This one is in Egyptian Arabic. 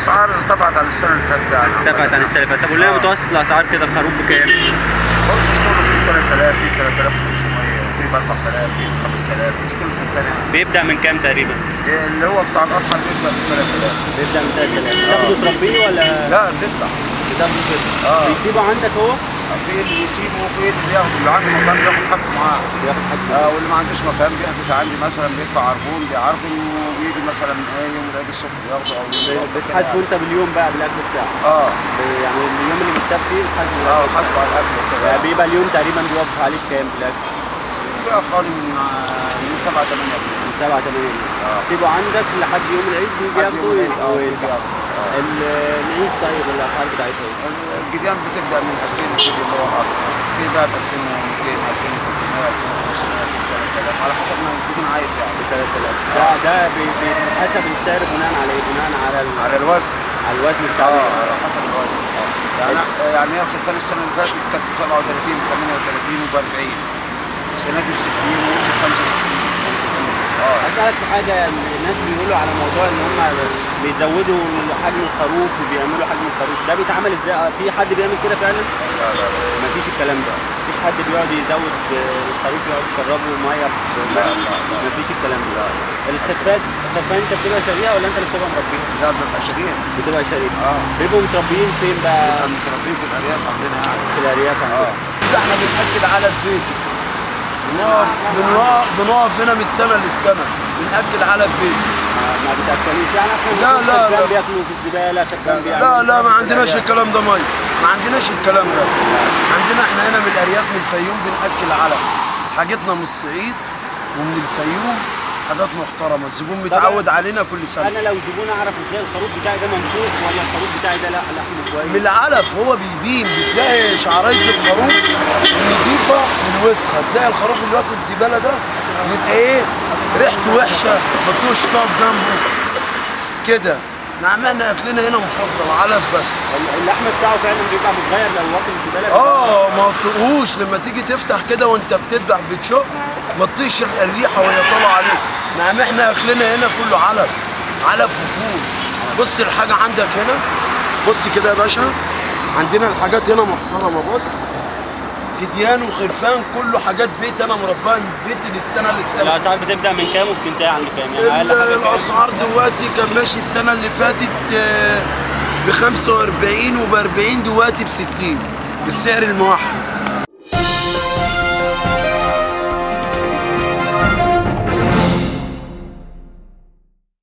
الاسعار ارتفعت عن السنه اللي فاتت يعني ارتفعت عن السنه اللي فاتت طب قول لنا آه. متوسط الاسعار كده الخروف بكام؟ برضه مش كله في 3000 في 3500 في ب 4000 في ب 5000 مش كله في الفنان بيبدا من كام تقريبا؟ اللي هو بتاع الاضحى بيبدا ب 3000 بيبدا من 3000 تاخده تربيه ولا لا تطلع بتاخده كده؟ آه. بيسيبه عندك هو؟ في اللي يسيبه وفي اللي بياخده اللي عنده مكان بياخد حاجته معاه بياخد حاجته اه واللي ما عندوش مكان بيحجز عندي مثلا بيدفع عربون بيعربن وبيجي مثلا ايه يوم العيد الصبح بياخده او يوم الوقفة كده بتحاسبه انت باليوم بقى بالاكل بتاعه اه ب- يعني اليوم اللي بتساب فيه بتحاسبه اه بالاكل حاسبه على الاكل وكده يعني بيبقى اليوم تقريبا بيوقف عليك كام بالاكل؟ بيقف فاضي من آه، من 7 8 من 7 8 آه. سيبه عندك لحد يوم العيد بيجي حد ياخده يوم العيد اه ويرجع. بيجي ياخده آه. ال- العيش طيب الاسعار بتاعتها ايه؟ الجديان بتبدا من 2000 كده اللي هو الاضحى في ده ب 2200 2300 2500 في 3000 على حسب ما الزبون عايز يعني ب 3000 ده ده بي- بيتحسب السعر بناء على ايه؟ بناء على ال- على الوزن على الوزن بتاعه اه على حسب الوزن اه يعني يعني هي الخلفان السنه اللي فاتت كانت ب 37 ب 38 وب 40 السنه دي ب 60 ووصل 65 اه اسالك في حاجه يعني الناس بيقولوا على موضوع ان هم بيزودوا حجم الخروف وبيعملوا حجم الخروف ده بيتعمل ازاي في حد بيعمل كده فعلا لا لا لا مفيش الكلام ده مفيش حد بيقعد يزود الخروف يقعد يشربه ميه ب- لا لا لا. مفيش الكلام ده لا. الخفات الخفان انت بتبقى شاريها ولا انت اللي بتبقى مربيها لا بيبقى شرير بتبقى شاريها اه بيبقوا متربيين فين بقى بيبقى متربين في الارياف عندنا يعني في الارياف اه عندنا احنا بنأكد على البيت بنقف بنقف بنقف هنا من السنه للسنه بنأكد على البيت ما- ما بتاكلوش يعني احنا لا، بنشوف لا، خرفان لا. بياكلوا في الزباله خرفان بيعملوا لا لا ما في عندناش الأرياف. الكلام ده ميه ما عندناش الكلام ده عندنا احنا هنا من الارياف من الفيوم بنأكل علف حاجتنا من الصعيد ومن الفيوم حاجات محترمه الزبون متعود علينا كل سنه انا لو زبون اعرف ازاي الخروف بتاعي ده منفوخ ولا الخروف بتاعي ده لا لحمه كويس من العلف هو بيبين بتلاقي شعريه الخروف نضيفه من وسخه تلاقي الخروف اللي واكل زباله ده يبقى ايه ريحته وحشه ما تقوش تقف جنبه كده نعم احنا اكلنا هنا مفضل علف بس اللحم بتاعه فعلا بيبقى متغير لو واكل زباله اه ما تطقوش لما تيجي تفتح كده وانت بتذبح بتشق ما تطيش الريحه وهي طالعه عليك نعم احنا اكلنا هنا كله علف علف وفول بص الحاجه عندك هنا بص كده يا باشا عندنا الحاجات هنا محترمه بص جديان وخرفان كله حاجات بيت انا مرباها من بيتي للسنه للسنه الاسعار بتبدا من كام وبتنتهي عند كام يعني اقل ال- حاجه كام؟ الاسعار دلوقتي كان ماشي السنه اللي فاتت ب 45 وب 40 دلوقتي ب 60 بالسعر الموحد